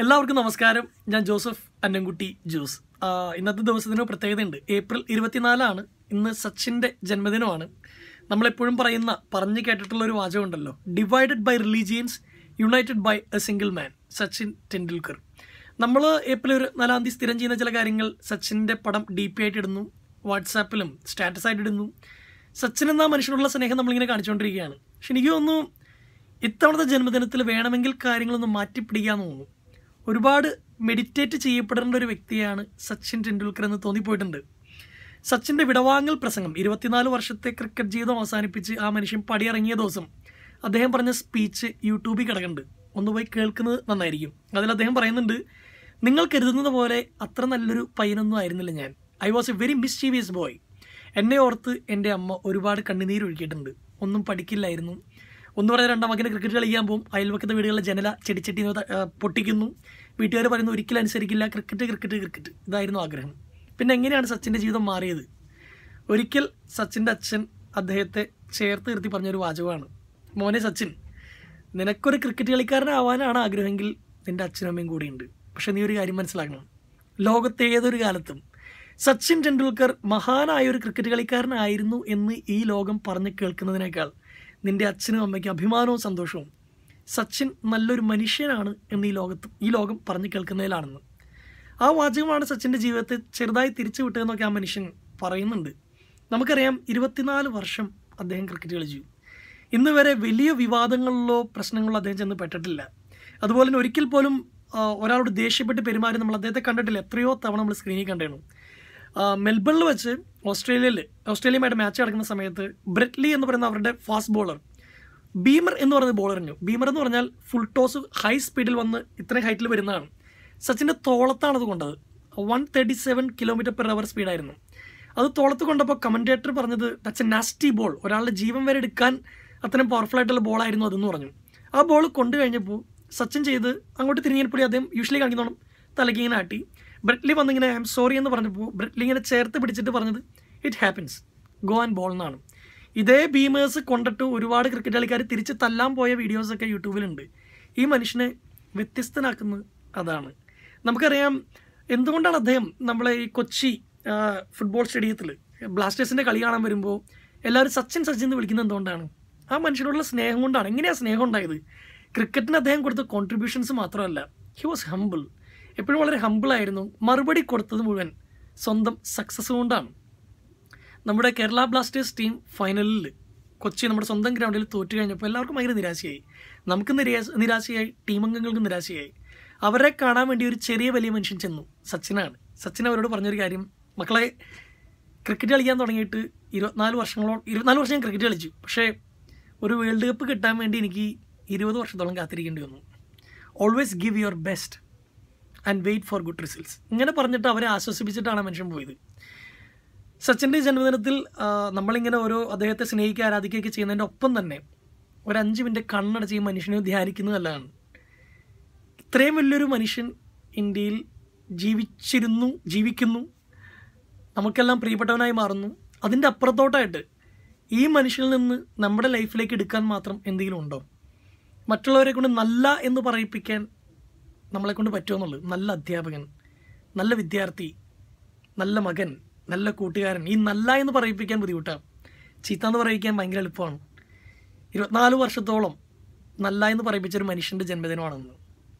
എല്ലാവർക്കും നമസ്കാരം ഞാൻ ജോസഫ് അന്നൻകുട്ടി ജോസ് ആ, ഇന്നത്തെ ദിവസത്തിന് പ്രത്യേകതയുണ്ട് ഏപ്രിൽ ഇരുപത്തിനാലാണ് ഇന്ന് സച്ചിൻ്റെ ജന്മദിനമാണ് നമ്മളെപ്പോഴും പറയുന്ന പറഞ്ഞു കേട്ടിട്ടുള്ള ഒരു വാചകമുണ്ടല്ലോ divided by religions united by a single man Sachin Tendulkar നമ്മൾ ഏപ്രിൽ ഒരു നാലാം തീയതി സ്ഥിരം ചെയ്യുന്ന ചില കാര്യങ്ങൾ സച്ചിൻ്റെ പടം ഡി പി ആയിട്ട് ഇടുന്നു വാട്സാപ്പിലും സ്റ്റാറ്റസ് ആയിട്ട് ഇടുന്നു സച്ചിൻ എന്ന മനുഷ്യനുള്ള സ്നേഹം നമ്മളിങ്ങനെ കാണിച്ചുകൊണ്ടിരിക്കുകയാണ് പക്ഷെ എനിക്ക് തോന്നുന്നു ഇത്തവണത്തെ ജന്മദിനത്തിൽ വേണമെങ്കിൽ കാര്യങ്ങളൊന്ന് മാറ്റിപ്പിടിക്കാന്ന് തോന്നുന്നു ഒരുപാട് മെഡിറ്റേറ്റ് ചെയ്യപ്പെടേണ്ട ഒരു വ്യക്തിയാണ് സച്ചിൻ ടെണ്ടുൽക്കർ എന്ന് തോന്നിപ്പോയിട്ടുണ്ട് സച്ചിൻ്റെ വിടവാങ്ങൽ പ്രസംഗം ഇരുപത്തിനാല് വർഷത്തെ ക്രിക്കറ്റ് ജീവിതം അവസാനിപ്പിച്ച് ആ മനുഷ്യൻ പടിയിറങ്ങിയ ദിവസം അദ്ദേഹം പറഞ്ഞ സ്പീച്ച് യൂട്യൂബിൽ കിടക്കുന്നുണ്ട് ഒന്ന് പോയി കേൾക്കുന്നത് നന്നായിരിക്കും അതിൽ അദ്ദേഹം പറയുന്നുണ്ട് നിങ്ങൾ കരുതുന്നത് പോലെ അത്ര നല്ലൊരു പയ്യനൊന്നും ആയിരുന്നില്ല ഞാൻ I was a very mischievous boy എന്നെ ഓർത്ത് എൻ്റെ അമ്മ ഒരുപാട് കണ്ണുനീര് ഒഴുക്കിയിട്ടുണ്ട് ഒന്നും പഠിക്കില്ലായിരുന്നു ഒന്ന് പറഞ്ഞ രണ്ടാം മകന് ക്രിക്കറ്റ് കളിക്കാൻ പോകും അയൽവക്കത്തെ വീടുകളിലെ ജനല ചെടിച്ചട്ടി പൊട്ടിക്കുന്നു വീട്ടുകാർ പറയുന്നു ഒരിക്കലും അനുസരിക്കില്ല ക്രിക്കറ്റ് ക്രിക്കറ്റ് ക്രിക്കറ്റ് ഇതായിരുന്നു ആഗ്രഹം പിന്നെ എങ്ങനെയാണ് സച്ചിൻ്റെ ജീവിതം മാറിയത് ഒരിക്കൽ സച്ചിൻ്റെ അച്ഛൻ അദ്ദേഹത്തെ ചേർത്ത് നിർത്തി പറഞ്ഞൊരു വാചകമാണ് മോനെ സച്ചിൻ നിനക്കൊരു ക്രിക്കറ്റ് കളിക്കാരനാവാനാണ് ആഗ്രഹമെങ്കിൽ നിൻ്റെ അച്ഛനും അമ്മയും കൂടിയുണ്ട് പക്ഷെ നീ ഒരു കാര്യം മനസ്സിലാക്കണം ലോകത്തെ ഏതൊരു കാലത്തും സച്ചിൻ ടെണ്ടുൽക്കർ മഹാനായ ഒരു ക്രിക്കറ്റ് കളിക്കാരനായിരുന്നു എന്ന് ഈ ലോകം പറഞ്ഞ് കേൾക്കുന്നതിനേക്കാൾ നിൻ്റെ അച്ഛനും അമ്മയ്ക്കും അഭിമാനവും സന്തോഷവും സച്ചിൻ നല്ലൊരു മനുഷ്യനാണ് എന്ന് ഈ ലോകത്ത് ഈ ലോകം പറഞ്ഞു കേൾക്കുന്നതിലാണെന്ന് ആ വാചകമാണ് സച്ചിൻ്റെ ജീവിതത്തെ ചെറുതായി തിരിച്ചു വിട്ടതെന്നൊക്കെ ആ മനുഷ്യൻ പറയുന്നുണ്ട് നമുക്കറിയാം ഇരുപത്തിനാല് വർഷം അദ്ദേഹം ക്രിക്കറ്റ് കളിച്ചു ഇന്ന് വരെ വലിയ വിവാദങ്ങളിലോ പ്രശ്നങ്ങളിലോ അദ്ദേഹം ചെന്ന് പെട്ടിട്ടില്ല അതുപോലെ തന്നെ ഒരിക്കൽ പോലും ആ, ഒരാളോട് ദേഷ്യപ്പെട്ട് പെരുമാറി നമ്മൾ അദ്ദേഹത്തെ കണ്ടിട്ടില്ല എത്രയോ തവണ നമ്മൾ സ്ക്രീനിൽ കണ്ടേണു മെൽബണിൽ വെച്ച് ഓസ്ട്രേലിയയിൽ ഓസ്ട്രേലിയയുമായിട്ട് മാച്ച് നടക്കുന്ന സമയത്ത് ബ്രെറ്റ്ലി എന്ന് പറയുന്ന അവരുടെ ഫാസ്റ്റ് ബോളർ ബീമർ എന്ന് പറയുന്ന ബോളറിഞ്ഞു ബീമർ എന്ന് പറഞ്ഞാൽ ഫുൾ ടോസ് ഹൈ സ്പീഡിൽ വന്ന് ഇത്രയും ഹൈറ്റിൽ വരുന്നതാണ് സച്ചിൻ്റെ തോളത്താണ് അത് കൊണ്ടത് one thirty seven kilometre per hour സ്പീഡായിരുന്നു അത് തോളത്ത് കൊണ്ടപ്പോൾ കമൻറ്റേറ്റർ പറഞ്ഞത് ദാറ്റ്സ് എ നാസ്റ്റി ബോൾ ഒരാളുടെ ജീവൻ വരെ എടുക്കാൻ അത്രയും പവർഫുൾ ആയിട്ടുള്ള ബോളായിരുന്നു അതെന്ന് പറഞ്ഞു ആ ബോൾ കൊണ്ടു കഴിഞ്ഞപ്പോൾ സച്ചിൻ ചെയ്ത് അങ്ങോട്ട് തിരിഞ്ഞപ്പോൾ അദ്ദേഹം യൂഷ്വലി കാണിക്കുന്നോണം തലയ്ക്ക് ഇങ്ങനെ ആട്ടി ബ്രെറ്റ്ലി വന്നിങ്ങനെ ഐ എം സോറി എന്ന് പറഞ്ഞപ്പോൾ ബ്രെറ്റ്ലി ഇങ്ങനെ ചേർത്ത് പിടിച്ചിട്ട് പറഞ്ഞത് it happens go and ball എന്നാണ് ഇതേ ബീമേഴ്സ് കൊണ്ടിട്ട് ഒരുപാട് ക്രിക്കറ്റ് കളിക്കാർ തിരിച്ച് തല്ലാൻ പോയ വീഡിയോസൊക്കെ യൂട്യൂബിലുണ്ട് ഈ മനുഷ്യനെ വ്യത്യസ്തനാക്കുന്നത് അതാണ് നമുക്കറിയാം എന്തുകൊണ്ടാണ് അദ്ദേഹം നമ്മളെ ഈ കൊച്ചി ആ, ഫുട്ബോൾ സ്റ്റേഡിയത്തിൽ ബ്ലാസ്റ്റേഴ്സിൻ്റെ കളി കാണാൻ വരുമ്പോൾ എല്ലാവരും സച്ചിൻ സച്ചിൻ എന്ന് വിളിക്കുന്നത് എന്തുകൊണ്ടാണ് ആ മനുഷ്യനോടുള്ള സ്നേഹം കൊണ്ടാണ് എങ്ങനെയാണ് സ്നേഹം ഉണ്ടായത് ക്രിക്കറ്റിന് അദ്ദേഹം കൊടുത്ത കോൺട്രിബ്യൂഷൻസ് മാത്രമല്ല ഹി വാസ് ഹംബിൾ എപ്പോഴും വളരെ ഹംബിളായിരുന്നു മറുപടി കൊടുത്തത് മുഴുവൻ സ്വന്തം സക്സസ് കൊണ്ടാണ് നമ്മുടെ കേരള ബ്ലാസ്റ്റേഴ്സ് ടീം ഫൈനലിൽ കൊച്ചി നമ്മുടെ സ്വന്തം ഗ്രൗണ്ടിൽ തോറ്റു കഴിഞ്ഞപ്പോൾ എല്ലാവർക്കും ഭയങ്കര നിരാശയായി നമുക്ക് നിരാശ നിരാശയായി ടീം അംഗങ്ങൾക്ക് നിരാശയായി അവരെ കാണാൻ വേണ്ടി ഒരു ചെറിയ വലിയ മനുഷ്യൻ ചെന്നു സച്ചിനാണ് സച്ചിൻ അവരോട് പറഞ്ഞൊരു കാര്യം മക്കളെ ക്രിക്കറ്റ് കളിക്കാൻ തുടങ്ങിയിട്ട് ഇരുപത്തിനാല് വർഷങ്ങളോളം ഇരുപത്തിനാല് വർഷം ഞാൻ ക്രിക്കറ്റ് കളിച്ചു പക്ഷേ ഒരു വേൾഡ് കപ്പ് കിട്ടാൻ വേണ്ടി എനിക്ക് ഇരുപത് വർഷത്തോളം കാത്തിരിക്കേണ്ടി വന്നു always give your best and wait for good results ഇങ്ങനെ പറഞ്ഞിട്ട് അവരെ ആശ്വസിപ്പിച്ചിട്ടാണ് ആ മനുഷ്യൻ പോയത് സച്ചിൻ്റെ ജന്മദിനത്തിൽ ആ, നമ്മളിങ്ങനെ ഓരോ അദ്ദേഹത്തെ സ്നേഹിക്കുക ആരാധിക്കുകയൊക്കെ ചെയ്യുന്നതിൻ്റെ ഒപ്പം തന്നെ ഒരു അഞ്ച് മിനിറ്റ് കണ്ണടച്ച് ഈ മനുഷ്യനെ ധ്യാനിക്കുന്നതല്ലാണ് ഇത്രയും വലിയൊരു മനുഷ്യൻ ഇന്ത്യയിൽ ജീവിച്ചിരുന്നു ജീവിക്കുന്നു നമുക്കെല്ലാം പ്രിയപ്പെട്ടവനായി മാറുന്നു അതിൻ്റെ അപ്പുറത്തോട്ടായിട്ട് ഈ മനുഷ്യനിൽ നിന്ന് നമ്മുടെ ലൈഫിലേക്ക് എടുക്കാൻ മാത്രം എന്തെങ്കിലും ഉണ്ടോ മറ്റുള്ളവരെ കൊണ്ട് നല്ല എന്ന് പറയിപ്പിക്കാൻ നമ്മളെ കൊണ്ട് പറ്റുമെന്നുള്ളത് നല്ല അധ്യാപകൻ നല്ല വിദ്യാർത്ഥി നല്ല മകൻ നല്ല കൂട്ടുകാരൻ ഈ നല്ല എന്ന് പറയിപ്പിക്കാൻ ബുദ്ധിമുട്ടാണ് ചീത്ത എന്ന് പറയിക്കാൻ ഭയങ്കര എളുപ്പമാണ് ഇരുപത്തിനാല് വർഷത്തോളം നല്ല എന്ന് പറയിപ്പിച്ച ഒരു മനുഷ്യൻ്റെ ജന്മദിനമാണെന്ന്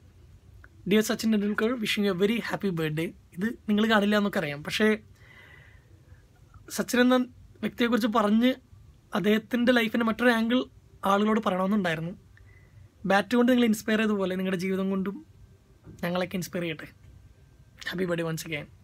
dear Sachin Tendulkar wishing a very happy birthday ഇത് നിങ്ങൾ കാണില്ല എന്നൊക്കെ അറിയാം പക്ഷേ സച്ചിൻ എന്ന വ്യക്തിയെക്കുറിച്ച് പറഞ്ഞ് അദ്ദേഹത്തിൻ്റെ ലൈഫിൻ്റെ മറ്റൊരു ആംഗിൾ ആളുകളോട് പറയണമെന്നുണ്ടായിരുന്നു ബാറ്റ് കൊണ്ട് നിങ്ങൾ ഇൻസ്പയർ ചെയ്തതുപോലെ നിങ്ങളുടെ ജീവിതം കൊണ്ടും ഞങ്ങളൊക്കെ ഇൻസ്പയർ ചെയ്യട്ടെ ഹാപ്പി ബർത്ത്ഡേ വൺസ് അഗൈൻ